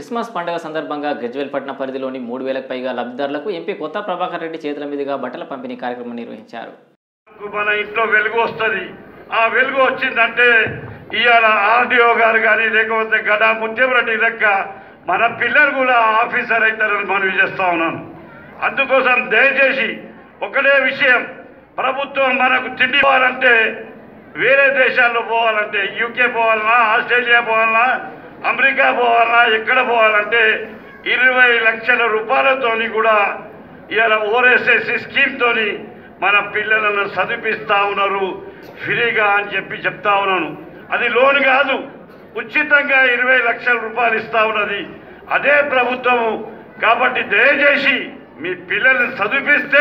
Christmas పండుగ సందర్భంగా గజ్వేల్ పట్టణ పరిధిలోని మూడు వేలకు పైగా లబ్ధిదారులకు ఎంపీ కొత్త ప్రభాకర్ రెడ్డి చేతుల మీదుగా బట్టల పంపిణీ కార్యక్రమం నిర్వహించారు మన ఇంట్లో వెలుగు వస్తుంది ఆ వెలుగు వచ్చిందంటే ఇవాళ ఆర్డీఓ గారు కానీ లేకపోతే గడా ముత్యంరెడ్డి లెక్క మన పిల్లలు కూడా ఆఫీసర్ అవుతారని మనవి చేస్తా ఉన్నాను అందుకోసం దయచేసి ఒకటే విషయం ప్రభుత్వం మనకు తిండి పోవాలంటే వేరే దేశాల్లో పోవాలంటే యూకే పోవాలన్నా ఆస్ట్రేలియా పోవాలన్నా అమెరికా పోవాలన్నా ఎక్కడ పోవాలంటే ఇరవై లక్షల రూపాయలతోని కూడా ఇవాళ ఓఆర్ఎస్ఎస్ స్కీమ్తోని మన పిల్లలను చదివిపిస్తా ఉన్నారు ఫ్రీగా అని చెప్పి చెప్తా ఉన్నాను అది లోన్ కాదు ఉచితంగా ఇరవై లక్షల రూపాయలు ఇస్తా ఉన్నది అదే ప్రభుత్వము కాబట్టి దయచేసి మీ పిల్లల్ని చదివిపిస్తే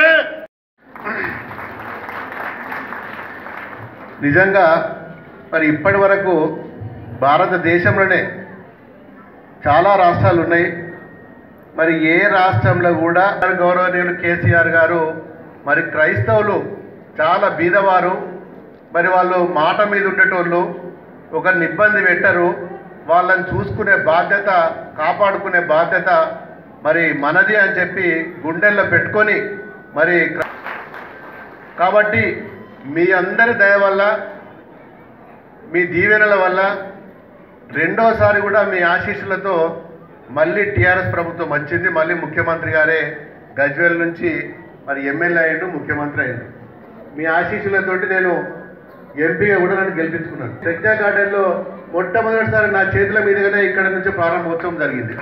నిజంగా మరి ఇప్పటి వరకు భారతదేశంలోనే చాలా రాష్ట్రాలు ఉన్నాయి మరి ఏ రాష్ట్రంలో కూడా గౌరవనీయులు కేసీఆర్ గారు మరి క్రైస్తవులు చాలా బీదవారు మరి వాళ్ళు మాట మీద ఉండేటోళ్ళు ఒకరిని ఇబ్బంది పెట్టరు వాళ్ళని చూసుకునే బాధ్యత కాపాడుకునే బాధ్యత మరి మనది అని చెప్పి గుండెల్లో పెట్టుకొని మరి కాబట్టి మీ అందరి దయ వల్ల మీ దీవెనల వల్ల రెండోసారి కూడా మీ ఆశీస్సులతో మళ్ళీ టీఆర్ఎస్ ప్రభుత్వం వచ్చింది మళ్ళీ ముఖ్యమంత్రి గారే గజ్వేల్ నుంచి మరి ఎమ్మెల్యే అయ్యిండు ముఖ్యమంత్రి అయ్యిండు మీ ఆశీస్సులతోటి నేను ఎంపీగా కూడా నన్ను గెలిపించుకున్నాను ప్రజ్ఞా గార్డెన్లో మొట్టమొదటిసారి నా చేతుల మీదుగానే ఇక్కడ నుంచి ప్రారంభోత్సవం జరిగింది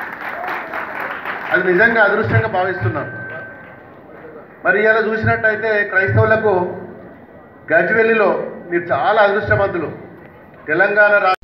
అది నిజంగా అదృష్టంగా భావిస్తున్నాను మరి ఇలా చూసినట్టయితే క్రైస్తవులకు గజ్వెల్లిలో మీరు చాలా అదృష్టవంతులు తెలంగాణ రా